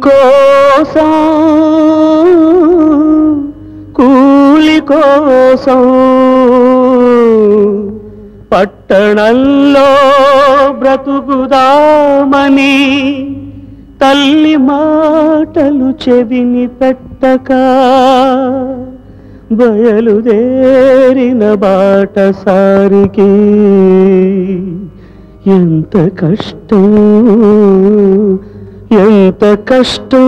కోసం కూలి కోసం పట్టణంలో బ్రతుకుదామని తల్లి మాటలు చెవిని పెట్టక బయలుదేరిన బాటసారికి ఎంత కష్టం ఎంత కష్టం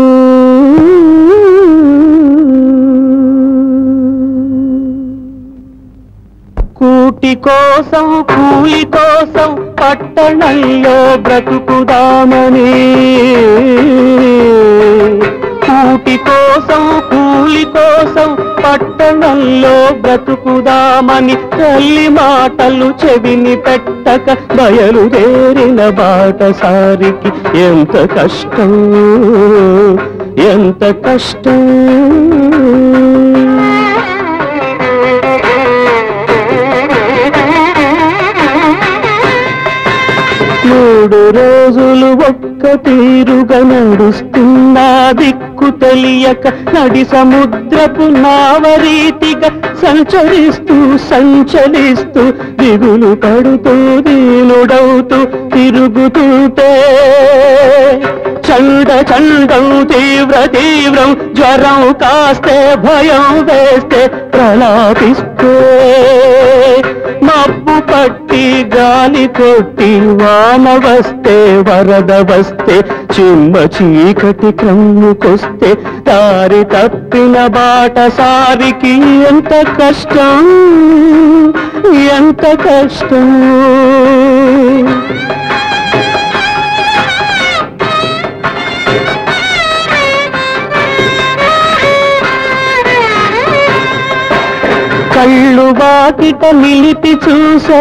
కూటి కోసం కూలి కోసం పట్టణంలో బ్రతుకుదామని కూటి కోసం కూలి కోసం పట్టణంలో బ్రతుకుదామని తల్లి మాటలు చెవిని పెట్టక బయలుదేరిన బాటసారికి ఎంత కష్టం ఎంత కష్టం మూడు రోజులు ఒక్క తీరుగా నడుస్తున్నా దిక్కు తెలియక నడి సముద్రపు నావరీతిగా సంచరిస్తూ సంచలిస్తూ దిగులు పడుతూ దీనుడవుతూ తిరుగుతుంటే చండ చండం తీవ్ర తీవ్రం జ్వరం కాస్తే భయం వేస్తే ప్రలాపిస్తే మబ్బు పట్టి గాలి కొట్టి వాన వస్తే వరద వస్తే చిమ్మ చీకటి క్రమ్ముకొస్తే దారి తప్పిన బాటసారికి ఎంత కష్టం ఎంత కష్టం కళ్ళు వాకిట నిలిపి చూసే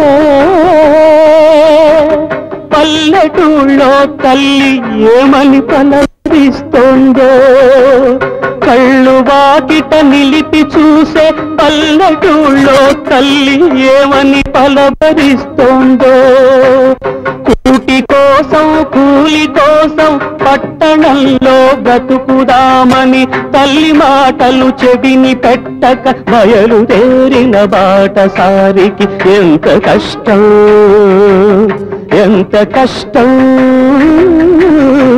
పల్లెటూళ్ళో తల్లి ఏమని పలకరిస్తోందో కళ్ళు వాకిట నిలిపి చూసే పల్లెటూళ్ళో తల్లి ఏమని పలవరిస్తోందో కూటి కోసం కూలి కోసం పట్టణంలో బ్రతుకుదామని తల్లి మాటలు చెవిని పెట్టక బయలుదేరిన బాటసారికి ఎంత కష్టం ఎంత కష్టం